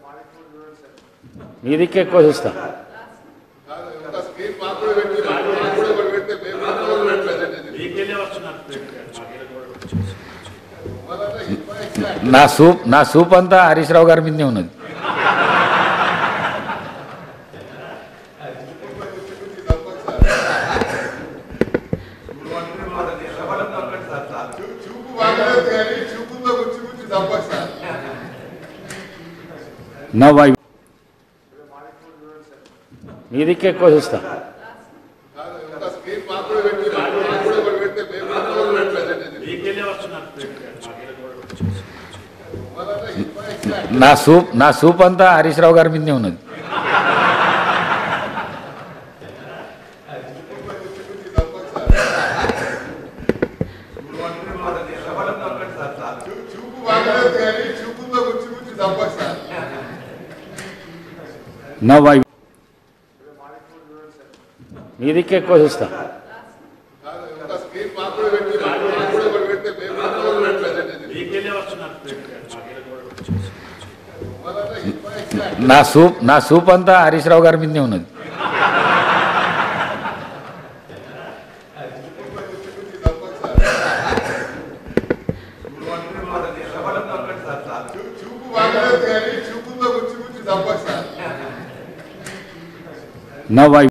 మీ దిక్కు ఎక్కువ చూస్తా ఒక స్క్రీన్ మాకు కూడా పెట్టి మాకు కూడా ఒకటి పెడితే మేము కూడా ఒకటి పెట్టలేదు. మీకెళ్ళే వస్తున్నారు వాళ్ళంతా ఇన్ఫా ఎక్స్ట్రా నా సూప్ నా సూప్ అంతా హరీష్ రావు గారి మీదనే ఉన్నది చూ- చూపు బాగలేదు కానీ చూపుతో గుచ్చి గుచ్చి తప్పదు సార్ నో వై మీ దిక్కు ఎక్కువ చూస్తా కాదు, ఒక స్క్రీన్ మాకు కూడా పెట్టి మాకు కూడా ఒకటి పెడితే మేము కూడా ఒకటి పెట్టలేదు. మీకెళ్ళే వస్తున్నారు వాళ్ళంతా ఇన్ఫా ఎక్స్ట్రా నా సూప్ నా సూప్ అంతా హరీష్ రావు గారి మీదనే ఉన్నది చూ- చూపు బాగలేదు కానీ చూపుతో గుచ్చి గుచ్చి తప్పదు సార్ నో వై మీ దిక్కు ఎక్కువ చూస్తా కాదు, ఒక స్క్రీన్ మాకు కూడా పెట్టి మాకు కూడా ఒకటి పెడితే మేము కూడా ఒకటి పెట్టలేదు. మీకెళ్ళే వస్తున్నారు వాళ్ళంతా ఇన్ఫా ఎక్స్ట్రా నా సూప్ నా సూప్ అంతా హరీష్ రావు గారి మీదనే ఉన్నది చూ- చూపు బాగలేదు కానీ చూపుతో గుచ్చి గుచ్చి తప్పదు సార్ నో వై